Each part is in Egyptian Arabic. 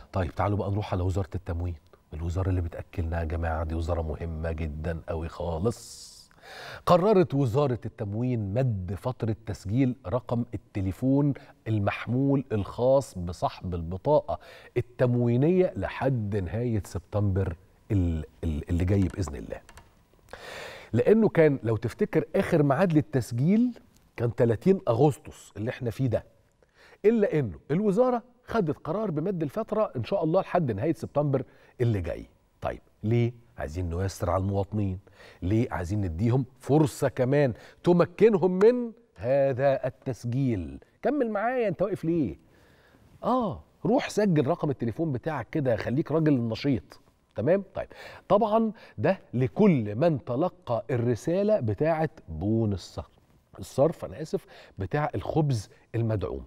طيب تعالوا بقى نروح على وزاره التموين الوزاره اللي بتاكلنا يا جماعه دي وزاره مهمه جدا قوي خالص قررت وزاره التموين مد فتره تسجيل رقم التليفون المحمول الخاص بصاحب البطاقه التموينيه لحد نهايه سبتمبر ال- ال- اللي جاي باذن الله لانه كان لو تفتكر اخر ميعاد للتسجيل كان 30 اغسطس اللي احنا فيه ده الا انه الوزاره خدت قرار بمد الفتره ان شاء الله لحد نهايه سبتمبر اللي جاي طيب ليه عايزين نيسر على المواطنين ليه عايزين نديهم فرصه كمان تمكنهم من هذا التسجيل كمل معايا انت واقف ليه اه روح سجل رقم التليفون بتاعك كده خليك راجل نشيط تمام طيب طبعا ده لكل من تلقى الرساله بتاعه بون الصرف الصرف انا اسف بتاع الخبز المدعوم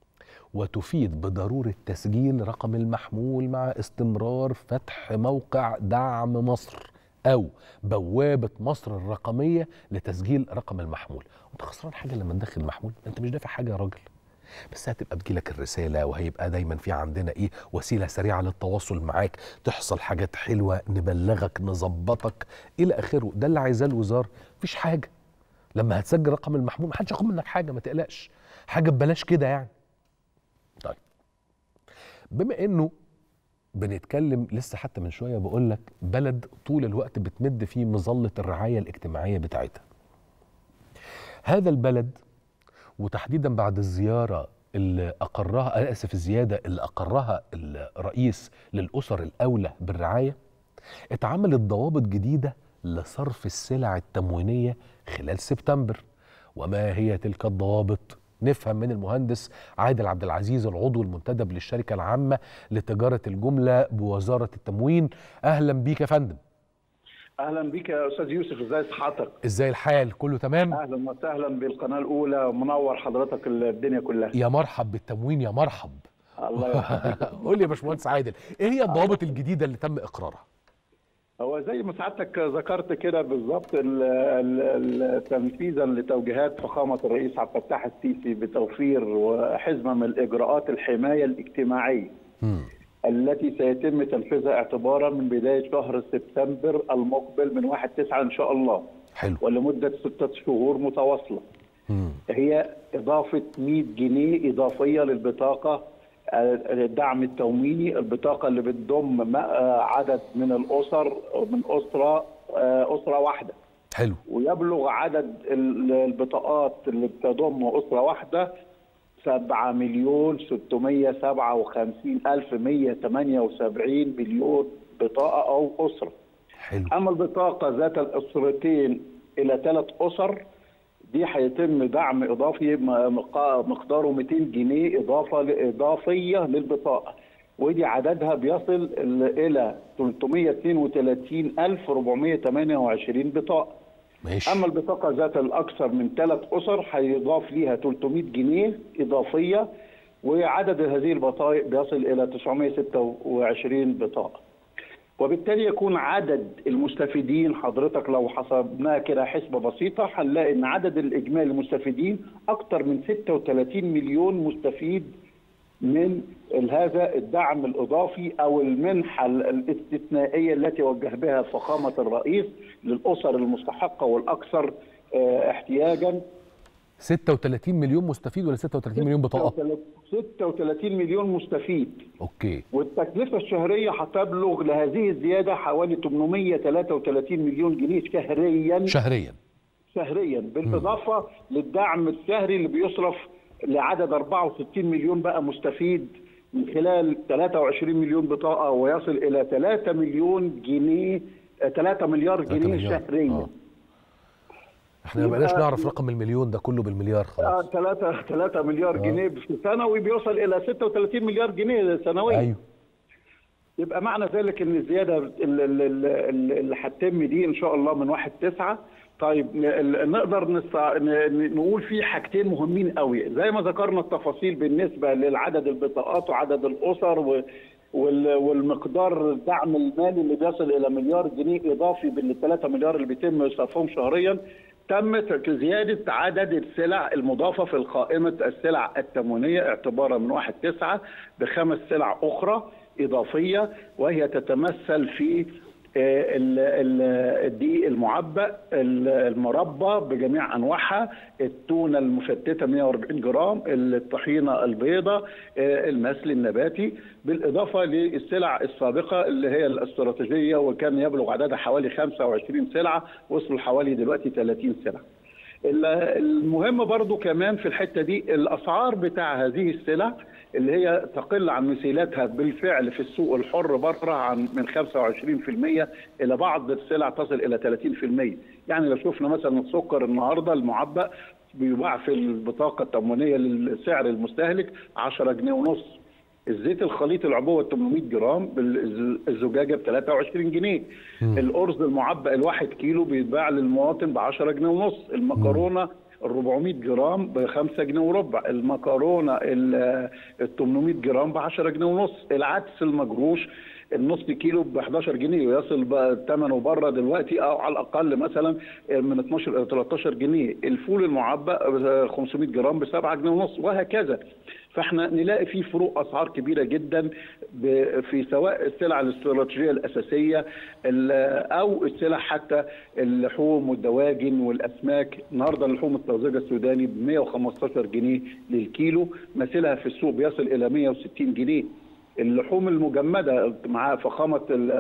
وتفيد بضروره تسجيل رقم المحمول مع استمرار فتح موقع دعم مصر او بوابه مصر الرقميه لتسجيل رقم المحمول انت خسران حاجه لما تدخل محمول انت مش دافع حاجه يا راجل بس هتبقى تجيلك الرسالة وهيبقى دايما في عندنا ايه وسيلة سريعة للتواصل معاك تحصل حاجات حلوة نبلغك نظبطك إلى آخره ده اللي عايزاه الوزارة مفيش حاجة لما هتسجل رقم المحمول محدش ياخد منك حاجة ما تقلقش حاجة ببلاش كده يعني طيب بما انه بنتكلم لسه حتى من شويه بقول لك بلد طول الوقت بتمد في مظله الرعايه الاجتماعيه بتاعتها. هذا البلد وتحديدا بعد الزياره اللي اقرها أنا اسف الزياده اللي اقرها الرئيس للاسر الاولى بالرعايه اتعملت ضوابط جديده لصرف السلع التموينيه خلال سبتمبر وما هي تلك الضوابط نفهم من المهندس عادل عبد العزيز العضو المنتدب للشركه العامه لتجاره الجمله بوزاره التموين اهلا بيك يا فندم اهلا بك يا استاذ يوسف ازاي صحتك ازاي الحال كله تمام اهلا وسهلا بالقناه الاولى منور حضرتك الدنيا كلها يا مرحب بالتموين يا مرحب الله يرحمك قول لي يا باشمهندس عادل ايه هي الضوابط الجديده اللي تم اقرارها هو زي ما سعادتك ذكرت كده بالظبط ال- ال- ال- تنفيذا لتوجيهات فخامه الرئيس عبد الفتاح السيسي بتوفير حزمه من الاجراءات الحمايه الاجتماعيه مم. التي سيتم تنفيذها اعتبارا من بدايه شهر سبتمبر المقبل من 1 9 ان شاء الله حلو ولمده ستة شهور متواصله مم. هي إضافة 100 جنيه إضافية للبطاقة آه، الدعم التمويني البطاقة اللي بتضم ما- آه، عدد من الأسر من أسرة آه، أسرة واحدة حلو ويبلغ عدد ال- البطاقات اللي بتضم أسرة واحدة 7 مليون 657 ألف 178 مليون بطاقة أو أسرة حلو اما البطاقه ذات الاسرتين الى ثلاث اسر دي هيتم دعم اضافي م- مقا- مقداره 200 جنيه اضافه اضافيه للبطاقه ودي عددها بيصل ال- الى 332428 بطاقه ماشي اما البطاقه ذات الاكثر من ثلاث اسر هيضاف ليها 300 جنيه اضافيه وعدد هذه البطائق بيصل الى 926 بطاقه وبالتالي يكون عدد المستفيدين حضرتك لو حسبناها كده حسبة بسيطة هنلاقي ان عدد الاجمالي المستفيدين اكثر من 36 مليون مستفيد من هذا الدعم الاضافي او المنحة الاستثنائية التي وجه بها فخامة الرئيس للاسر المستحقة والاكثر آه، احتياجا 36 مليون مستفيد ولا 36 مليون بطاقه 36 مليون مستفيد اوكي والتكلفة الشهرية هتبلغ لهذه الزيادة حوالي 833 مليون جنيه شهريا شهريا شهريا بالإضافة للدعم الشهري اللي بيصرف لعدد 64 مليون بقى مستفيد من خلال 23 مليون بطاقة ويصل إلى 3 مليون جنيه آه، 3 مليار 3 جنيه مليار. شهريا آه. احنا ما بقناش يبقى- نعرف رقم المليون ده كله بالمليار خلاص 3 3 مليار جنيه في سنوي بيوصل إلى 36 مليار جنيه سنويا ايوه يبقى معنى ذلك ان الزياده ال- ال- ال- اللي هتتم دي ان شاء الله من 1 9 طيب ن- نقدر نستع... ن- نقول في حاجتين مهمين قوي زي ما ذكرنا التفاصيل بالنسبه للعدد البطاقات وعدد الاسر و... وال... والمقدار الدعم المالي اللي بيصل الى مليار جنيه اضافي بال 3 مليار اللي بيتم صرفهم شهريا تمت زيادة عدد السلع المضافة في القائمة السلع التموينية اعتبارا من 1 9 بخمس سلع أخرى اضافيه وهي تتمثل في ال- ال- الدقيق المعبأ ال- المربى بجميع انواعها التونه المفتته 140 جرام الطحينه البيضاء آه، المثل النباتي بالاضافه للسلع السابقه اللي هي الاستراتيجيه وكان يبلغ عددها حوالي 25 سلعه وصلوا حوالي دلوقتي 30 سلعه ال- المهم برضو كمان في الحته دي الاسعار بتاع هذه السلع اللي هي تقل عن مثيلاتها بالفعل في السوق الحر بره عن من 25% الى بعض السلع تصل الى 30% يعني لو شفنا مثلا السكر النهارده المعبأ بيباع في البطاقه التموينيه للسعر المستهلك 10 جنيه ونص الزيت الخليط العبوه 800 جرام بال- الزجاجه ب 23 جنيه الارز المعبأ الواحد كيلو بيتباع للمواطن ب 10 جنيه ونص المكرونه ال 400 جرام ب 5 جنيه وربع المكرونه ال 800 جرام ب 10 جنيه ونص العدس المجروش النص كيلو ب 11 جنيه ويصل بقى ثمنه بره دلوقتي او على الاقل مثلا من 12 الى 13 جنيه الفول المعبأ 500 جرام ب 7 جنيه ونص وهكذا فاحنا نلاقي في فروق اسعار كبيره جدا ب- في سواء السلع الاستراتيجيه الاساسيه ال- او السلع حتى اللحوم والدواجن والاسماك النهارده اللحوم الطازجه السوداني ب 115 جنيه للكيلو مثلها في السوق بيصل الى 160 جنيه اللحوم المجمده مع فخامه ال-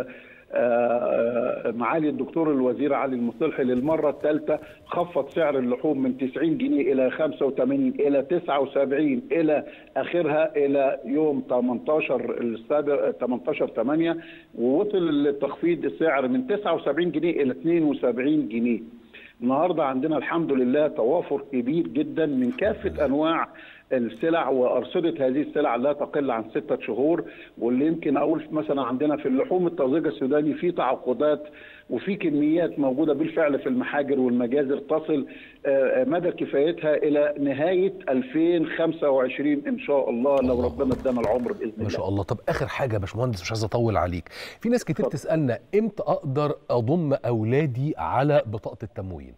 آه، معالي الدكتور الوزير علي المصلحي للمره الثالثه خفض سعر اللحوم من 90 جنيه الى 85 الى 79 الى اخرها الى يوم 18 السابق 18 8 ووصل التخفيض السعر من 79 جنيه الى 72 جنيه. النهارده عندنا الحمد لله توافر كبير جدا من كافه انواع السلع وارصده هذه السلع لا تقل عن ستة شهور واللي يمكن اقول مثلا عندنا في اللحوم الطازجه السوداني في تعاقدات وفي كميات موجوده بالفعل في المحاجر والمجازر تصل آه، مدى كفايتها الى نهايه 2025 ان شاء الله لو ربنا ادانا العمر باذن الله ما شاء الله طب اخر حاجه يا باشمهندس مش عايز اطول عليك في ناس كتير تسالنا امتى اقدر اضم اولادي على بطاقه التموين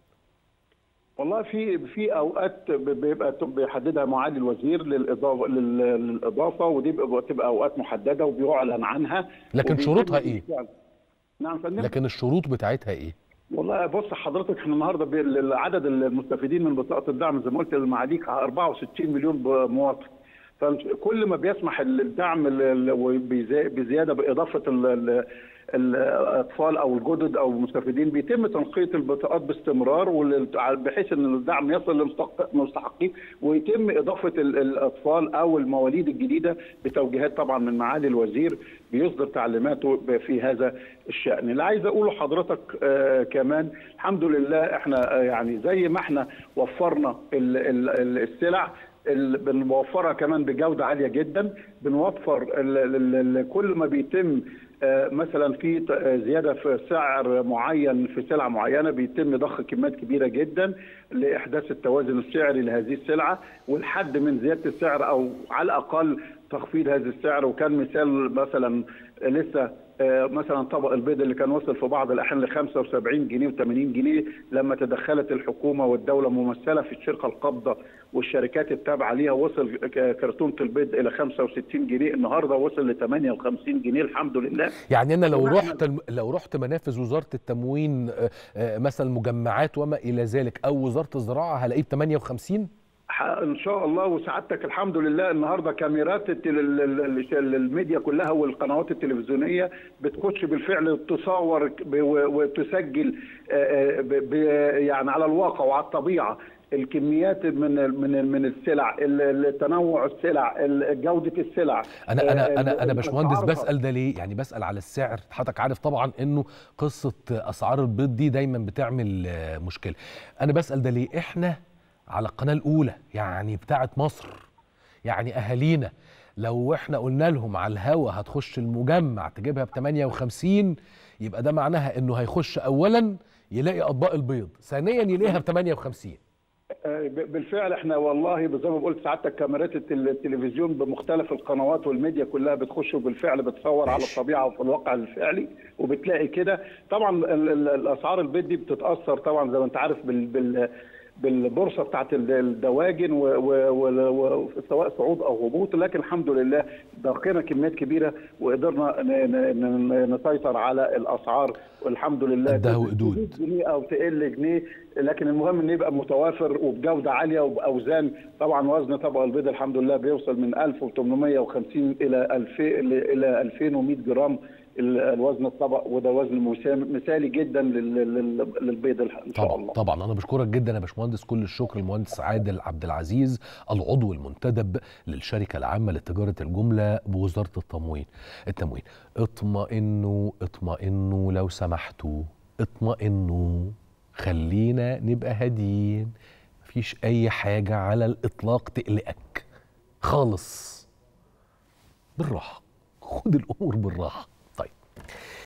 والله في في اوقات ب- بيبقى ت- بيحددها معالي الوزير للاضافه لل- للاضافه ودي بيبقى- بتبقى اوقات محدده وبيعلن عنها لكن وبيتم شروطها إيه؟ بالفعل. نعم يا فندم لكن الشروط بتاعتها ايه والله بص حضرتك احنا النهارده ب- عدد المستفيدين من بطاقه الدعم زي ما قلت لمعاليك 64 مليون ب- مواطن فكل ما بيسمح الدعم ال- ال- وبيزا- بزياده باضافه ال- ال- الاطفال او الجدد او المستفيدين بيتم تنقيه البطاقات باستمرار وال- بحيث ان الدعم يصل للمستحقين ويتم اضافه ال- الاطفال او المواليد الجديده بتوجيهات طبعا من معالي الوزير بيصدر تعليماته ب- في هذا الشان اللي عايز اقوله حضرتك آه كمان الحمد لله احنا آه يعني زي ما احنا وفرنا ال- ال- ال- السلع ال- بنوفرها كمان بجوده عاليه جدا بنوفر ال- ال- ال- كل ما بيتم آه، مثلا في ت- آه، زياده في سعر معين في سلعه معينه بيتم ضخ كميات كبيره جدا لاحداث التوازن السعري لهذه السلعه والحد من زياده السعر او على الاقل تخفيض هذا السعر وكان مثال مثلا لسه آه، مثلا طبق البيض اللي كان وصل في بعض الاحيان ل 75 جنيه و80 جنيه لما تدخلت الحكومه والدوله ممثله في الشركه القابضه والشركات التابعه ليها وصل ك- كرتونه البيض الى 65 جنيه النهارده وصل ل 58 جنيه الحمد لله يعني انا لو نعم. رحت الم- لو رحت منافذ وزاره التموين آه، آه، مثلا مجمعات وما الى ذلك او وزاره الزراعه هلاقيه ب 58 ح- ان شاء الله وسعادتك الحمد لله النهارده كاميرات التل- ال- ال- ال- الميديا كلها والقنوات التلفزيونيه بتخش بالفعل تصور ب- و- وتسجل آه، آه، ب- ب- يعني على الواقع وعلى الطبيعه الكميات من ال- من ال- من السلع ال- التنوع السلع ال- جوده السلع انا آه، انا انا ال- انا باشمهندس أسعارها. بسال ده ليه يعني بسال على السعر حضرتك عارف طبعا انه قصه اسعار البيض دي دايما بتعمل آه، مشكله انا بسال ده ليه احنا على القناه الاولى يعني بتاعه مصر يعني اهالينا لو احنا قلنا لهم على الهوا هتخش المجمع تجيبها ب 58 يبقى ده معناها انه هيخش اولا يلاقي اطباق البيض ثانيا يلاقيها ب 58 آه، ب- بالفعل احنا والله زي ما قلت سعادتك كاميرات التل- التلفزيون بمختلف القنوات والميديا كلها بتخش وبالفعل بتصور على ماشي. الطبيعه وفي الواقع الفعلي وبتلاقي كده طبعا ال- ال- الاسعار البيض دي بتتاثر طبعا زي ما انت عارف بال بال بالبورصه بتاعت الدواجن و- و- و- و- سواء صعود او هبوط لكن الحمد لله ضخينا كميات كبيره وقدرنا ن- ن- ن- نسيطر على الاسعار والحمد لله قدها وقدود. تزيد جنيه او تقل جنيه لكن المهم ان يبقى متوافر وبجوده عاليه وباوزان طبعا وزن طبق البيض الحمد لله بيوصل من 1850 الى 2000 الى 2100 جرام ال- الوزن الطبق وده وزن مسام- مثالي جدا لل- لل- للبيض الح- ان شاء طبعا الله طبعا انا بشكرك جدا يا باشمهندس كل الشكر المهندس عادل عبد العزيز العضو المنتدب للشركه العامه لتجاره الجمله بوزاره التموين التموين اطمئنوا اطمئنوا لو سمحتوا اطمئنوا خلينا نبقى هاديين مفيش اي حاجه على الاطلاق تقلقك خالص بالراحه خد الامور بالراحه